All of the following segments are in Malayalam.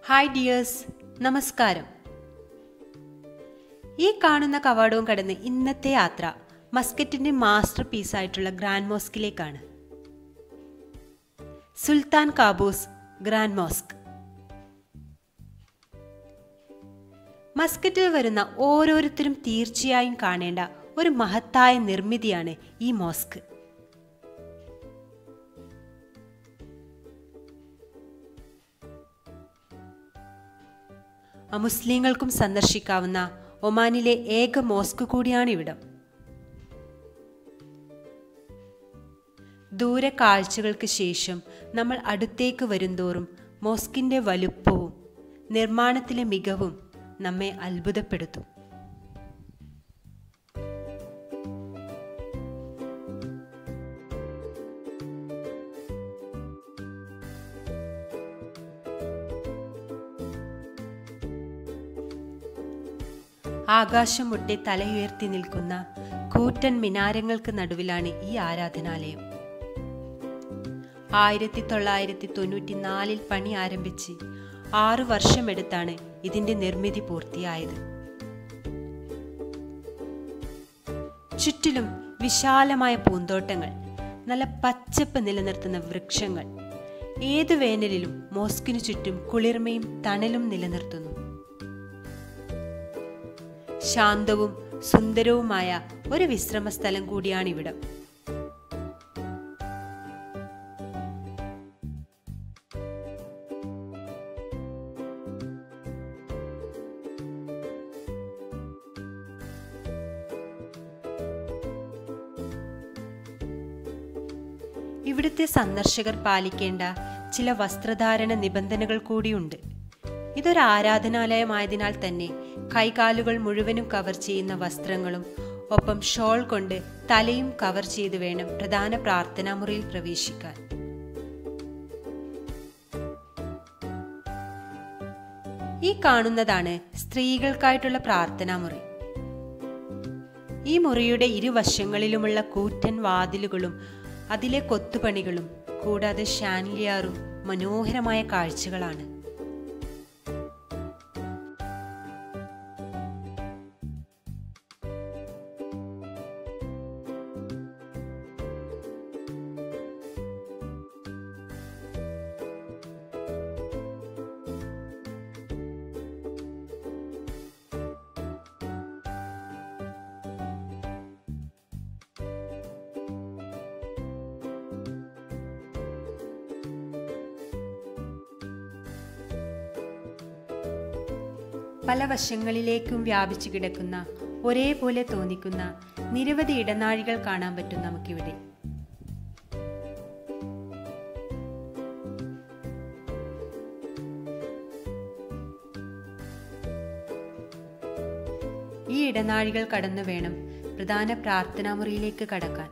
ഹായ് ഡിയേഴ്സ് നമസ്കാരം ഈ കാണുന്ന കവാടവും കടന്ന് ഇന്നത്തെ യാത്ര മസ്കറ്റിന്റെ മാസ്റ്റർ പീസായിട്ടുള്ള ഗ്രാൻഡ് മോസ്കിലേക്കാണ് സുൽത്താൻ കാബൂസ് ഗ്രാൻഡ് മോസ്ക് മസ്കറ്റിൽ വരുന്ന ഓരോരുത്തരും തീർച്ചയായും കാണേണ്ട ഒരു മഹത്തായ നിർമ്മിതിയാണ് ഈ മോസ്ക് അമുസ്ലിങ്ങൾക്കും സന്ദർശിക്കാവുന്ന ഒമാനിലെ ഏക മോസ്ക് കൂടിയാണ് ഇവിടം ദൂരെ കാഴ്ചകൾക്ക് ശേഷം നമ്മൾ അടുത്തേക്ക് വരുംതോറും മോസ്കിന്റെ വലുപ്പവും നിർമ്മാണത്തിലെ മികവും നമ്മെ അത്ഭുതപ്പെടുത്തും ആകാശം മുട്ടെ തലയുയർത്തി നിൽക്കുന്ന കൂറ്റൻ മിനാരങ്ങൾക്ക് നടുവിലാണ് ഈ ആരാധനാലയം ആയിരത്തി തൊള്ളായിരത്തി തൊണ്ണൂറ്റിനാലിൽ പണി ആരംഭിച്ച് ആറു വർഷമെടുത്താണ് ഇതിന്റെ നിർമ്മിതി പൂർത്തിയായത് ചുറ്റിലും വിശാലമായ പൂന്തോട്ടങ്ങൾ നല്ല പച്ചപ്പ് നിലനിർത്തുന്ന വൃക്ഷങ്ങൾ ഏതു വേനലിലും മോസ്കിനു ചുറ്റും കുളിർമയും തണലും നിലനിർത്തുന്നു ശാന്തവും സുന്ദരവുമായ ഒരു വിശ്രമ സ്ഥലം കൂടിയാണ് ഇവിടം ഇവിടുത്തെ സന്ദർശകർ പാലിക്കേണ്ട ചില വസ്ത്രധാരണ നിബന്ധനകൾ കൂടിയുണ്ട് ഇതൊരു ആരാധനാലയമായതിനാൽ തന്നെ കൈകാലുകൾ മുഴുവനും കവർ ചെയ്യുന്ന വസ്ത്രങ്ങളും ഒപ്പം ഷോൾ കൊണ്ട് തലയും കവർ ചെയ്ത് വേണം പ്രധാന പ്രാർത്ഥനാ മുറിയിൽ പ്രവേശിക്കാൻ ഈ കാണുന്നതാണ് സ്ത്രീകൾക്കായിട്ടുള്ള പ്രാർത്ഥനാ മുറി ഈ മുറിയുടെ ഇരുവശങ്ങളിലുമുള്ള കൂറ്റൻ വാതിലുകളും അതിലെ കൊത്തുപണികളും കൂടാതെ ഷാൻലിയാറും മനോഹരമായ കാഴ്ചകളാണ് പല വശങ്ങളിലേക്കും വ്യാപിച്ചു കിടക്കുന്ന ഒരേപോലെ തോന്നിക്കുന്ന നിരവധി ഇടനാഴികൾ കാണാൻ പറ്റും നമുക്കിവിടെ ഈ ഇടനാഴികൾ കടന്നു വേണം പ്രധാന പ്രാർത്ഥനാ മുറിയിലേക്ക് കടക്കാൻ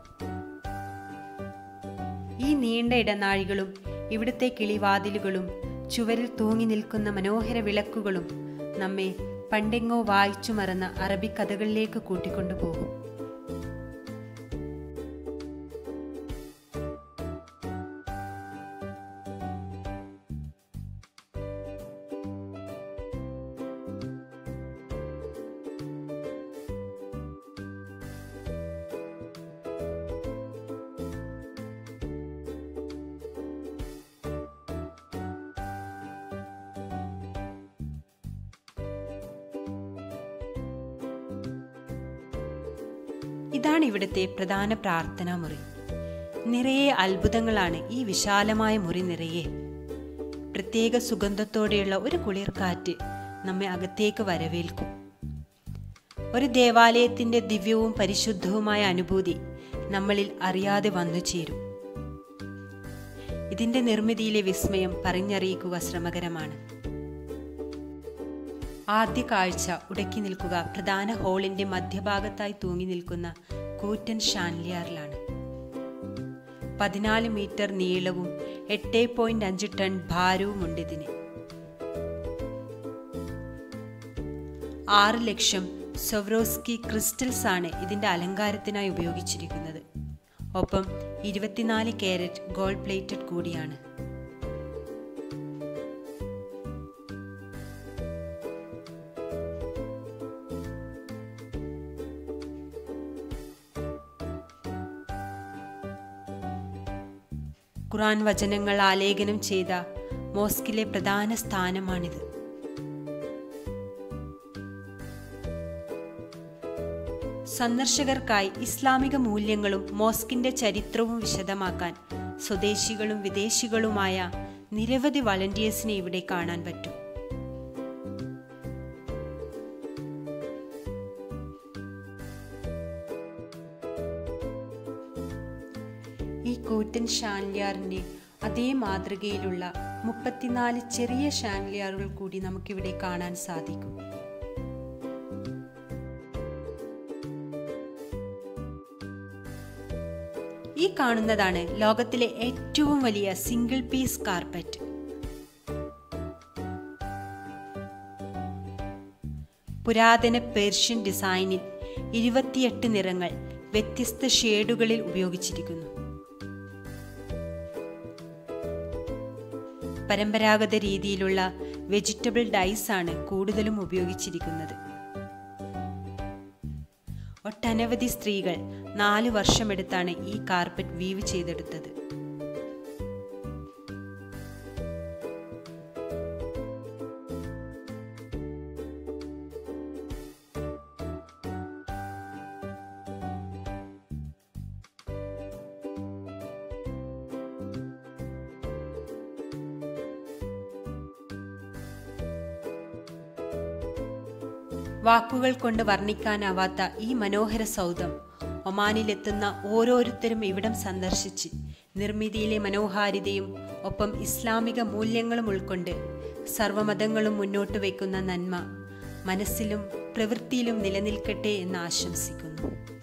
ഈ നീണ്ട ഇടനാഴികളും ഇവിടുത്തെ കിളിവാതിലുകളും ചുവരിൽ തൂങ്ങി നിൽക്കുന്ന മനോഹര വിളക്കുകളും നമ്മെ പണ്ടെങ്ങോ വായിച്ചു മറന്ന അറബിക്കഥകളിലേക്ക് കൂട്ടിക്കൊണ്ടുപോകും ഇതാണ് ഇവിടുത്തെ പ്രധാന പ്രാർത്ഥനാ മുറി നിറയെ അത്ഭുതങ്ങളാണ് ഈ വിശാലമായ മുറി നിറയെ പ്രത്യേക സുഗന്ധത്തോടെയുള്ള ഒരു കുളിർക്കാറ്റ് നമ്മെ അകത്തേക്ക് വരവേൽക്കും ഒരു ദേവാലയത്തിന്റെ ദിവ്യവും പരിശുദ്ധവുമായ അനുഭൂതി നമ്മളിൽ അറിയാതെ വന്നു ചേരും ഇതിന്റെ നിർമ്മിതിയിലെ വിസ്മയം പറഞ്ഞറിയിക്കുക ശ്രമകരമാണ് ആദ്യ കാഴ്ച ഉടക്കി നിൽക്കുക പ്രധാന ഹോളിന്റെ മധ്യഭാഗത്തായി തൂങ്ങി നിൽക്കുന്ന കൂറ്റൻ ഷാൻലിയാറിലാണ് പതിനാല് മീറ്റർ നീളവും എട്ട് പോയിന്റ് അഞ്ച് ടൺ ഭാരവുമുണ്ട് ഇതിന് ആറ് ലക്ഷം സൊവ്രോസ്കി ക്രിസ്റ്റൽസ് ആണ് ഇതിന്റെ അലങ്കാരത്തിനായി ഉപയോഗിച്ചിരിക്കുന്നത് ഒപ്പം ഇരുപത്തിനാല് കാരറ്റ് ഗോൾഡ് പ്ലേറ്റഡ് കൂടിയാണ് ഖുറാൻ വചനങ്ങൾ ആലേഖനം ചെയ്ത മോസ്കിലെ പ്രധാന സ്ഥാനമാണിത് സന്ദർശകർക്കായി ഇസ്ലാമിക മൂല്യങ്ങളും മോസ്കിന്റെ ചരിത്രവും വിശദമാക്കാൻ സ്വദേശികളും വിദേശികളുമായ നിരവധി വളണ്ടിയേഴ്സിനെ ഇവിടെ കാണാൻ പറ്റും ഈ കൂറ്റൻ ഷാൻലിയാറിന്റെ അതേ മാതൃകയിലുള്ള മുപ്പത്തിനാല് ചെറിയ ഷാൻലിയാറുകൾ കൂടി നമുക്കിവിടെ കാണാൻ സാധിക്കും ഈ കാണുന്നതാണ് ലോകത്തിലെ ഏറ്റവും വലിയ സിംഗിൾ പീസ് കാർപ്പറ്റ് പുരാതന പേർഷ്യൻ ഡിസൈനിൽ ഇരുപത്തിയെട്ട് നിറങ്ങൾ വ്യത്യസ്ത ഷേഡുകളിൽ ഉപയോഗിച്ചിരിക്കുന്നു പരമ്പരാഗത രീതിയിലുള്ള വെജിറ്റബിൾ ഡൈസ് ആണ് കൂടുതലും ഉപയോഗിച്ചിരിക്കുന്നത് ഒട്ടനവധി സ്ത്രീകൾ നാല് വർഷമെടുത്താണ് ഈ കാർപ്പറ്റ് വീവ് ചെയ്തെടുത്തത് വാക്കുകൾ കൊണ്ട് വർണ്ണിക്കാനാവാത്ത ഈ മനോഹര സൗധം ഒമാനിലെത്തുന്ന ഓരോരുത്തരും ഇവിടം സന്ദർശിച്ച് നിർമ്മിതിയിലെ മനോഹാരിതയും ഒപ്പം ഇസ്ലാമിക മൂല്യങ്ങളും ഉൾക്കൊണ്ട് സർവമതങ്ങളും മുന്നോട്ട് വയ്ക്കുന്ന നന്മ മനസ്സിലും പ്രവൃത്തിയിലും നിലനിൽക്കട്ടെ എന്ന് ആശംസിക്കുന്നു